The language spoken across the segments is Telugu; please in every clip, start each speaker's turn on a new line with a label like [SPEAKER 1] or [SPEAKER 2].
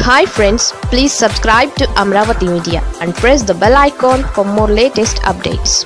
[SPEAKER 1] hi friends please subscribe to Amaravati media and press the bell icon for more latest updates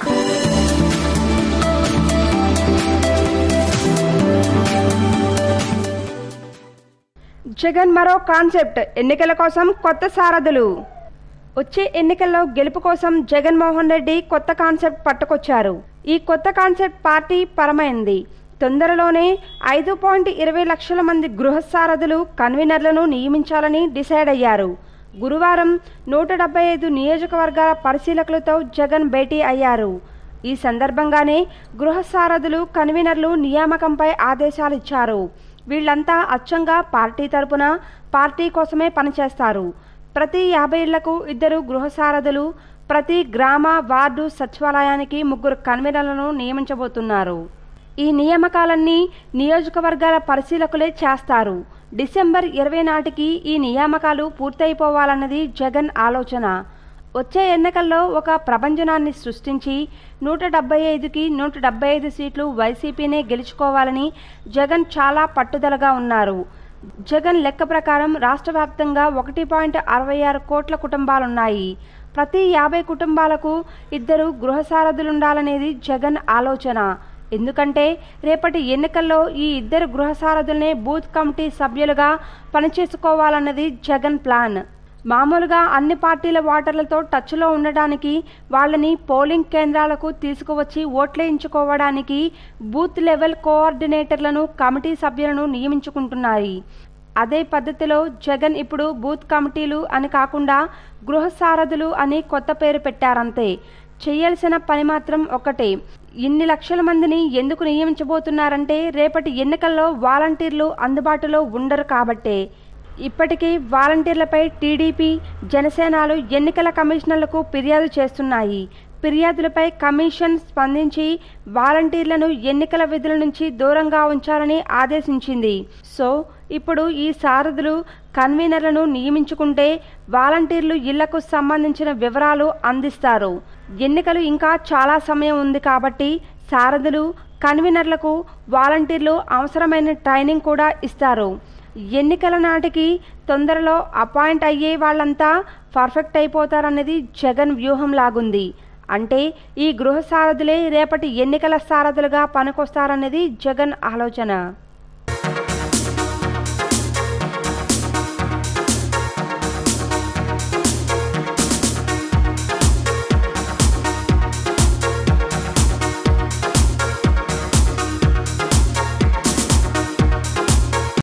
[SPEAKER 2] Jagan మరో కాన్సెప్ట్ ఎన్నికల కోసం కొత్త సారథులు వచ్చే ఎన్నికల్లో గెలుపు కోసం జగన్మోహన్ రెడ్డి కొత్త కాన్సెప్ట్ పట్టుకొచ్చారు ఈ కొత్త కాన్సెప్ట్ పార్టీ పరమైంది తొందరలోనే ఐదు పాయింట్ ఇరవై లక్షల మంది గృహ సారథులు కన్వీనర్లను నియమించాలని డిసైడ్ అయ్యారు గురువారం నూట డెబ్బై ఐదు నియోజకవర్గాల పరిశీలకులతో జగన్ భేటీ అయ్యారు ఈ సందర్భంగానే గృహ సారథులు కన్వీనర్లు నియామకంపై ఆదేశాలిచ్చారు వీళ్లంతా అచ్చంగా పార్టీ తరపున పార్టీ కోసమే పనిచేస్తారు ప్రతి యాభై ఇళ్లకు ఇద్దరు గృహ సారథులు ప్రతి గ్రామ వార్డు సచివాలయానికి ముగ్గురు కన్వీనర్లను నియమించబోతున్నారు ఈ నియామకాలన్నీ నియోజకవర్గాల పరిశీలకులే చేస్తారు డిసెంబర్ ఇరవై నాటికి ఈ నియామకాలు పూర్తయిపోవాలన్నది జగన్ ఆలోచన వచ్చే ఎన్నికల్లో ఒక ప్రభంజనాన్ని సృష్టించి నూట డెబ్బై ఐదుకి నూట డెబ్బై ఐదు సీట్లు వైసీపీనే గెలుచుకోవాలని జగన్ చాలా పట్టుదలగా ఉన్నారు జగన్ లెక్క ప్రకారం రాష్ట్ర వ్యాప్తంగా ఒకటి పాయింట్ అరవై ఆరు కోట్ల కుటుంబాలున్నాయి ప్రతి యాభై కుటుంబాలకు ఇద్దరు గృహ సారథులుండాలనేది జగన్ ఆలోచన ఎందుకంటే రేపటి ఎన్నికల్లో ఈ ఇద్దరు గృహ సారథులనే బూత్ కమిటీ సభ్యులుగా పనిచేసుకోవాలన్నది జగన్ ప్లాన్ మామూలుగా అన్ని పార్టీల ఓటర్లతో టచ్లో ఉండడానికి వాళ్ళని పోలింగ్ కేంద్రాలకు తీసుకువచ్చి ఓట్లేయించుకోవడానికి బూత్ లెవెల్ కోఆర్డినేటర్లను కమిటీ సభ్యులను నియమించుకుంటున్నాయి అదే పద్ధతిలో జగన్ ఇప్పుడు బూత్ కమిటీలు అని కాకుండా గృహ సారథులు అని కొత్త పేరు పెట్టారంతే చేయాల్సిన పని మాత్రం ఒకటే ఇన్ని లక్షల మందిని ఎందుకు నియమించబోతున్నారంటే రేపటి ఎన్నికల్లో వాలంటీర్లు అందుబాటులో ఉండరు కాబట్టే ఇప్పటికీ వాలంటీర్లపై టీడీపీ జనసేనలు ఎన్నికల కమిషనర్లకు ఫిర్యాదు చేస్తున్నాయి ఫిర్యాదులపై కమిషన్ స్పందించి వాలంటీర్లను ఎన్నికల విధుల నుంచి దూరంగా ఉంచాలని ఆదేశించింది సో ఇప్పుడు ఈ సారథులు కన్వీనర్లను నియమించుకుంటే వాలంటీర్లు ఇళ్లకు సంబంధించిన వివరాలు అందిస్తారు ఎన్నికలు ఇంకా చాలా సమయం ఉంది కాబట్టి సారథులు కన్వీనర్లకు వాలంటీర్లు అవసరమైన ట్రైనింగ్ కూడా ఇస్తారు ఎన్నికల నాటికి తొందరలో అపాయింట్ అయ్యే వాళ్ళంతా పర్ఫెక్ట్ అయిపోతారన్నది జగన్ వ్యూహం లాగుంది అంటే ఈ గృహ సారథులే రేపటి ఎన్నికల సారథులుగా పనికొస్తారన్నది జగన్ ఆలోచన